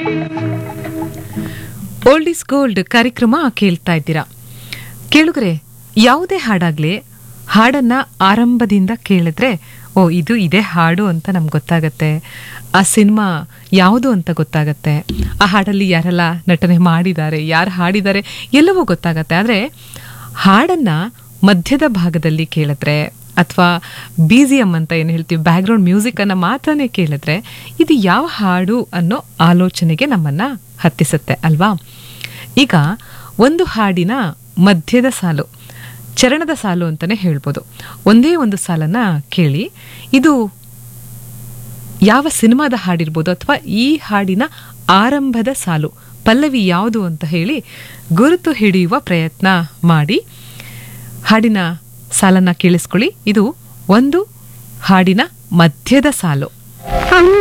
old is gold ಕಾರ್ಯಕ್ರಮ ಕೇಳ್ತಾ ಇದ್ದೀರಾ ಕೇಳುಗರೆ ಯಾವುದೇ ಹಾಡಾಗ್ಲಿ ಹಾಡನ್ನ ಆರಂಭದಿಂದ ಕೇಳಿದ್ರೆ ಓ ಇದು ಇದೇ ಹಾಡು ಅಂತ ನಮ್ಗೆ ಗೊತ್ತಾಗತ್ತೆ ಆ ಸಿನಿಮಾ ಯಾವುದು ಅಂತ ಗೊತ್ತಾಗತ್ತೆ ಆ ಹಾಡಲ್ಲಿ ಯಾರೆಲ್ಲ ನಟನೆ ಮಾಡಿದ್ದಾರೆ ಯಾರು ಹಾಡಿದ್ದಾರೆ ಎಲ್ಲವೂ ಗೊತ್ತಾಗತ್ತೆ ಆದರೆ ಹಾಡನ್ನ ಮಧ್ಯದ ಭಾಗದಲ್ಲಿ ಕೇಳಿದ್ರೆ ಅಥವಾ ಬಿ ಜಿ ಎಮ್ ಅಂತ ಏನು ಹೇಳ್ತೀವಿ ಬ್ಯಾಕ್ಗ್ರೌಂಡ್ ಮ್ಯೂಸಿಕನ್ನು ಮಾತ್ರನೇ ಕೇಳಿದ್ರೆ ಇದು ಯಾವ ಹಾಡು ಅನ್ನೋ ಆಲೋಚನೆಗೆ ನಮ್ಮನ್ನು ಹತ್ತಿಸುತ್ತೆ ಅಲ್ವಾ ಈಗ ಒಂದು ಹಾಡಿನ ಮಧ್ಯದ ಸಾಲು ಚರಣದ ಸಾಲು ಅಂತಲೇ ಹೇಳ್ಬೋದು ಒಂದೇ ಒಂದು ಸಾಲನ್ನ ಕೇಳಿ ಇದು ಯಾವ ಸಿನಿಮಾದ ಹಾಡಿರ್ಬೋದು ಅಥವಾ ಈ ಹಾಡಿನ ಆರಂಭದ ಸಾಲು ಪಲ್ಲವಿ ಯಾವುದು ಅಂತ ಹೇಳಿ ಗುರುತು ಹಿಡಿಯುವ ಪ್ರಯತ್ನ ಮಾಡಿ ಹಾಡಿನ ಸಾಲನ್ನ ಕೇಳಿಸ್ಕೊಳ್ಳಿ ಇದು ಒಂದು ಹಾಡಿನ ಮಧ್ಯದ ಸಾಲು ಅಮ್ಮ